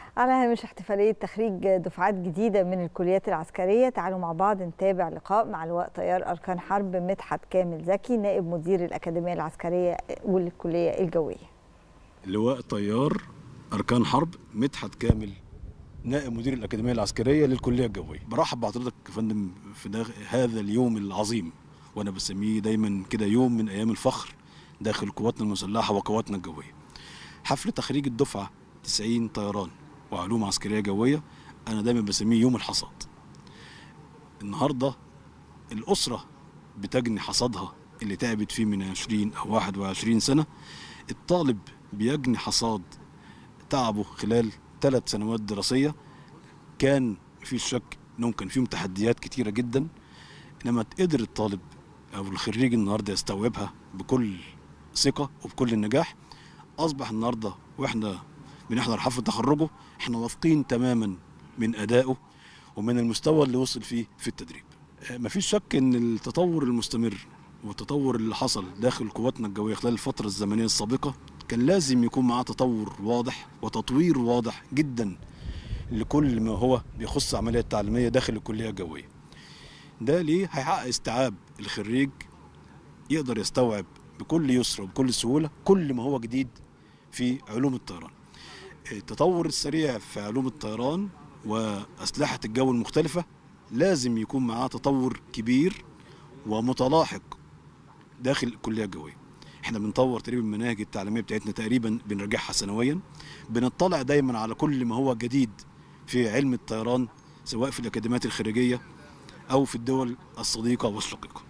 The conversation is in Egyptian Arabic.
على هامش احتفالية تخريج دفعات جديدة من الكليات العسكرية تعالوا مع بعض نتابع لقاء مع لواء طيار أركان حرب مدحت كامل زكي نائب مدير الأكاديمية العسكرية والكلية الجوية لواء طيار أركان حرب مدحت كامل نائب مدير الأكاديمية العسكرية للكلية الجوية برحب بحضرتك يا فندم في داخل هذا اليوم العظيم وأنا بسميه دايما كده يوم من أيام الفخر داخل قواتنا المسلحة وقواتنا الجوية حفل تخريج الدفعة 90 طيران وعلوم عسكرية جوية أنا دايما بسميه يوم الحصاد النهاردة الأسرة بتجني حصادها اللي تعبت فيه من 20 أو 21 سنة الطالب بيجني حصاد تعبه خلال ثلاث سنوات دراسية كان مفيش شك انهم كان فيهم تحديات كتيرة جدا انما قدر الطالب او الخريج النهارده يستوعبها بكل ثقة وبكل النجاح اصبح النهارده واحنا بنحضر حفل تخرجه احنا واثقين تماما من ادائه ومن المستوى اللي وصل فيه في التدريب مفيش شك ان التطور المستمر والتطور اللي حصل داخل قواتنا الجويه خلال الفتره الزمنيه السابقه كان لازم يكون معاه تطور واضح وتطوير واضح جدا لكل ما هو بيخص العمليه التعليميه داخل الكليه الجويه. ده ليه هيحقق استيعاب الخريج يقدر يستوعب بكل يسر وبكل سهوله كل ما هو جديد في علوم الطيران. التطور السريع في علوم الطيران واسلحه الجو المختلفه لازم يكون معاه تطور كبير ومتلاحق داخل الكليه الجويه. احنا بنطور تقريبا المناهج التعليميه بتاعتنا تقريبا بنراجعها سنويا بنطلع دايما على كل ما هو جديد في علم الطيران سواء في الاكاديميات الخارجيه او في الدول الصديقه والشقيقه